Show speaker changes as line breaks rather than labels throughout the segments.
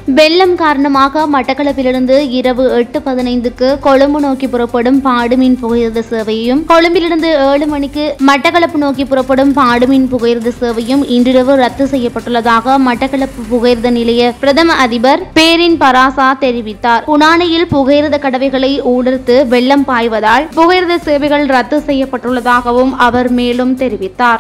வெள்ளம் காரணமாக மட்டக்களப்பிலிருந்து இரவு எட்டு பதினைந்துக்கு கொழும்பு நோக்கி புறப்படும் பாடுமின் புகையிரத சேவையும் கொழும்பிலிருந்து ஏழு மணிக்கு மட்டக்களப்பு நோக்கி புறப்படும் பாடுமின் புகையிரத சேவையும் இன்றிரவு ரத்து செய்யப்பட்டுள்ளதாக மட்டக்களப்பு புகையிரத நிலைய பிரதம அதிபர் பேரின் பராசா தெரிவித்தார் புனானையில் புகையிரத கடவைகளை ஊடர்த்து வெள்ளம் பாய்வதால் புகையிரத சேவைகள் ரத்து செய்யப்பட்டுள்ளதாகவும் அவர் மேலும் தெரிவித்தார்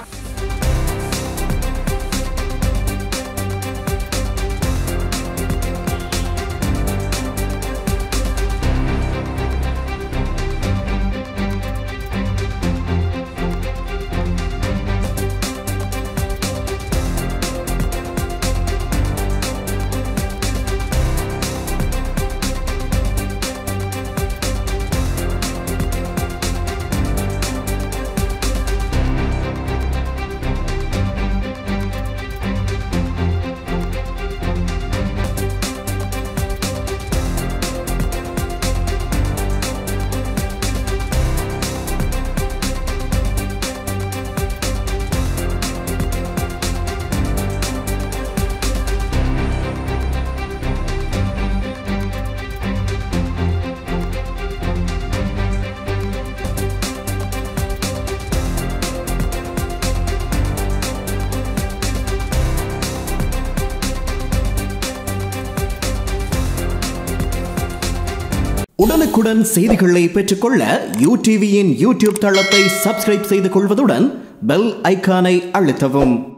உடனுக்குடன் செய்திகளை பெற்றுக்கொள்ள யூ டிவியின் யூடியூப் தளத்தை சப்ஸ்கிரைப் செய்து கொள்வதுடன் பெல் ஐகானை அழுத்தவும்